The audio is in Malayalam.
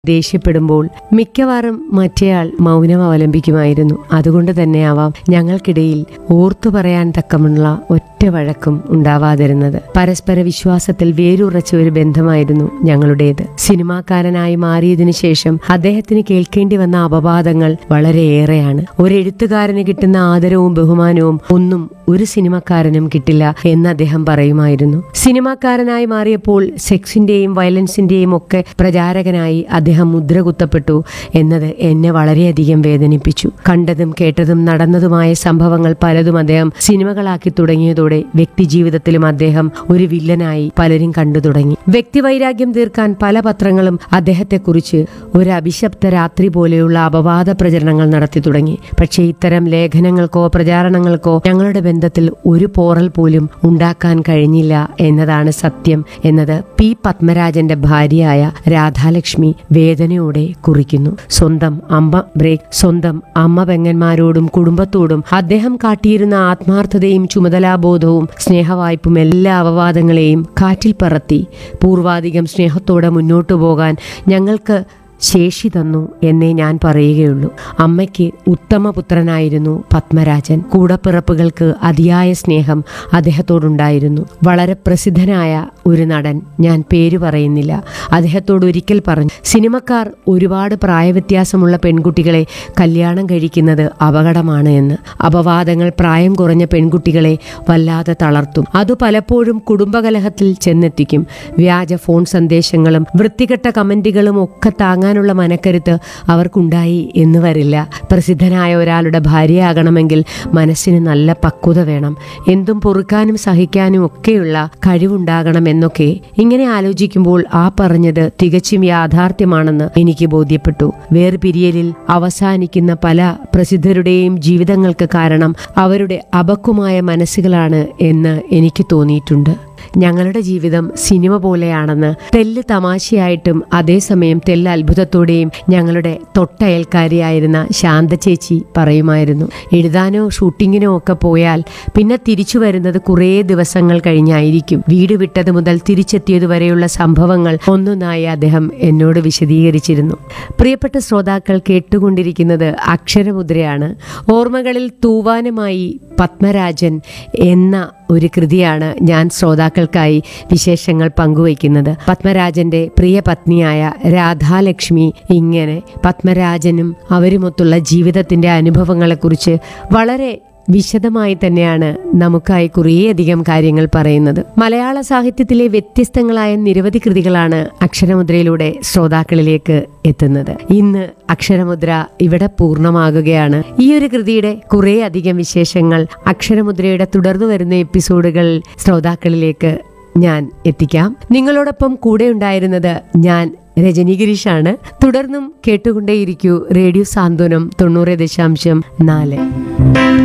ദേഷ്യപ്പെടുമ്പോൾ മിക്കവാറും മറ്റേയാൾ മൗനം അവലംബിക്കുമായിരുന്നു അതുകൊണ്ട് തന്നെയാവാം ഞങ്ങൾക്കിടയിൽ ഓർത്തു പറയാൻ തക്കമുള്ള ഒറ്റ വഴക്കും ഉണ്ടാവാതിരുന്നത് പരസ്പര വിശ്വാസത്തിൽ വേരുറച്ച ഒരു ബന്ധമായിരുന്നു ഞങ്ങളുടേത് സിനിമാക്കാരനായി മാറിയതിനു ശേഷം അദ്ദേഹത്തിന് കേൾക്കേണ്ടി വന്ന അപവാദങ്ങൾ വളരെയേറെയാണ് ഒരു എഴുത്തുകാരന് കിട്ടുന്ന ആദരവും ബഹുമാനവും ഒന്നും ഒരു സിനിമക്കാരനും കിട്ടില്ല എന്ന് അദ്ദേഹം പറയുമായിരുന്നു സിനിമാക്കാരനായി മാറിയപ്പോൾ സെക്സിന്റെയും വയലൻസിന്റെയും ഒക്കെ പ്രചാരകനായി അദ്ദേഹം മുദ്ര കുത്തപ്പെട്ടു എന്നത് എന്നെ വളരെയധികം വേദനിപ്പിച്ചു കണ്ടതും കേട്ടതും നടന്നതുമായ സംഭവങ്ങൾ പലതും അദ്ദേഹം സിനിമകളാക്കി തുടങ്ങിയതോടെ വ്യക്തിജീവിതത്തിലും അദ്ദേഹം ഒരു വില്ലനായി പലരും കണ്ടു തുടങ്ങി വ്യക്തിവൈരാഗ്യം തീർക്കാൻ പല പത്രങ്ങളും അദ്ദേഹത്തെക്കുറിച്ച് ഒരു അഭിശപ്ത രാത്രി പോലെയുള്ള അപവാദ പ്രചരണങ്ങൾ നടത്തി തുടങ്ങി പക്ഷേ ഇത്തരം ലേഖനങ്ങൾക്കോ പ്രചാരണങ്ങൾക്കോ ഞങ്ങളുടെ ബന്ധത്തിൽ ഒരു പോറൽ പോലും ഉണ്ടാക്കാൻ കഴിഞ്ഞില്ല എന്നതാണ് സത്യം എന്നത് പി പത്മരാജന്റെ ഭാര്യയായ രാധാലക്ഷ്മി വേദനയോടെ കുറിക്കുന്നു സ്വന്തം അമ്മ ബ്രേക്ക് സ്വന്തം അമ്മ പെങ്ങന്മാരോടും കുടുംബത്തോടും അദ്ദേഹം കാട്ടിയിരുന്ന ആത്മാർത്ഥതയും ചുമതലാബോധവും സ്നേഹവായ്പും എല്ലാ അപവാദങ്ങളെയും കാറ്റിൽ പറത്തി പൂർവാധികം സ്നേഹത്തോടെ മുന്നോട്ടു പോകാൻ ഞങ്ങൾക്ക് ശേഷി തന്നു എന്നേ ഞാൻ പറയുകയുള്ളൂ അമ്മയ്ക്ക് ഉത്തമ പുത്രനായിരുന്നു പത്മരാജൻ കൂടപ്പിറപ്പുകൾക്ക് അതിയായ സ്നേഹം അദ്ദേഹത്തോടുണ്ടായിരുന്നു വളരെ പ്രസിദ്ധനായ ഒരു നടൻ ഞാൻ പേര് പറയുന്നില്ല അദ്ദേഹത്തോട് ഒരിക്കൽ പറഞ്ഞു സിനിമക്കാർ ഒരുപാട് പ്രായവ്യത്യാസമുള്ള പെൺകുട്ടികളെ കല്യാണം കഴിക്കുന്നത് അപകടമാണ് എന്ന് അപവാദങ്ങൾ പ്രായം കുറഞ്ഞ പെൺകുട്ടികളെ വല്ലാതെ തളർത്തും അത് പലപ്പോഴും കുടുംബകലഹത്തിൽ ചെന്നെത്തിക്കും വ്യാജ ഫോൺ സന്ദേശങ്ങളും വൃത്തികെട്ട കമന്റുകളും ഒക്കെ താങ്ങാനുള്ള മനക്കരുത്ത് അവർക്കുണ്ടായി എന്ന് വരില്ല പ്രസിദ്ധനായ ഒരാളുടെ ഭാര്യയാകണമെങ്കിൽ മനസ്സിന് നല്ല പക്വത വേണം എന്തും പൊറുക്കാനും സഹിക്കാനും ഒക്കെയുള്ള കഴിവുണ്ടാകണം എന്നൊക്കെ ഇങ്ങനെ ആലോചിക്കുമ്പോൾ ആ പറഞ്ഞത് തികച്ചും യാഥാർത്ഥ്യമാണെന്ന് എനിക്ക് ബോധ്യപ്പെട്ടു വേർപിരിയലിൽ അവസാനിക്കുന്ന പല പ്രസിദ്ധരുടെയും ജീവിതങ്ങൾക്ക് കാരണം അവരുടെ അപക്വമായ മനസ്സുകളാണ് എന്ന് എനിക്ക് തോന്നിയിട്ടുണ്ട് ഞങ്ങളുടെ ജീവിതം സിനിമ പോലെയാണെന്ന് തെല്ല് തമാശയായിട്ടും അതേസമയം തെല്ല് അത്ഭുതത്തോടെയും ഞങ്ങളുടെ തൊട്ടയൽക്കാരിയായിരുന്ന ശാന്ത ചേച്ചി പറയുമായിരുന്നു എഴുതാനോ ഷൂട്ടിങ്ങിനോ ഒക്കെ പോയാൽ പിന്നെ തിരിച്ചു വരുന്നത് കുറേ ദിവസങ്ങൾ കഴിഞ്ഞായിരിക്കും വീട് വിട്ടത് മുതൽ തിരിച്ചെത്തിയത് വരെയുള്ള സംഭവങ്ങൾ ഒന്നൊന്നായി അദ്ദേഹം എന്നോട് വിശദീകരിച്ചിരുന്നു പ്രിയപ്പെട്ട ശ്രോതാക്കൾ കേട്ടുകൊണ്ടിരിക്കുന്നത് അക്ഷരമുദ്രയാണ് ഓർമ്മകളിൽ തൂവാനുമായി പത്മരാജൻ എന്ന ഒരു കൃതിയാണ് ഞാൻ ശ്രോതാക്കൾക്കായി വിശേഷങ്ങൾ പങ്കുവയ്ക്കുന്നത് പത്മരാജന്റെ പ്രിയ പത്നിയായ രാധാലക്ഷ്മി ഇങ്ങനെ പത്മരാജനും അവരുമൊത്തുള്ള ജീവിതത്തിന്റെ അനുഭവങ്ങളെക്കുറിച്ച് വളരെ വിശദമായി തന്നെയാണ് നമുക്കായി കുറേയധികം കാര്യങ്ങൾ പറയുന്നത് മലയാള സാഹിത്യത്തിലെ വ്യത്യസ്തങ്ങളായ നിരവധി കൃതികളാണ് അക്ഷരമുദ്രയിലൂടെ ശ്രോതാക്കളിലേക്ക് എത്തുന്നത് ഇന്ന് അക്ഷരമുദ്ര ഇവിടെ പൂർണ്ണമാകുകയാണ് ഈ ഒരു കൃതിയുടെ കുറേ അധികം വിശേഷങ്ങൾ അക്ഷരമുദ്രയുടെ തുടർന്നു വരുന്ന എപ്പിസോഡുകൾ ശ്രോതാക്കളിലേക്ക് ഞാൻ എത്തിക്കാം നിങ്ങളോടൊപ്പം കൂടെ ഉണ്ടായിരുന്നത് ഞാൻ രജനി ഗിരീഷാണ് തുടർന്നും കേട്ടുകൊണ്ടേയിരിക്കൂ റേഡിയോ സാന്ത്വനം തൊണ്ണൂറ് ദശാംശം നാല്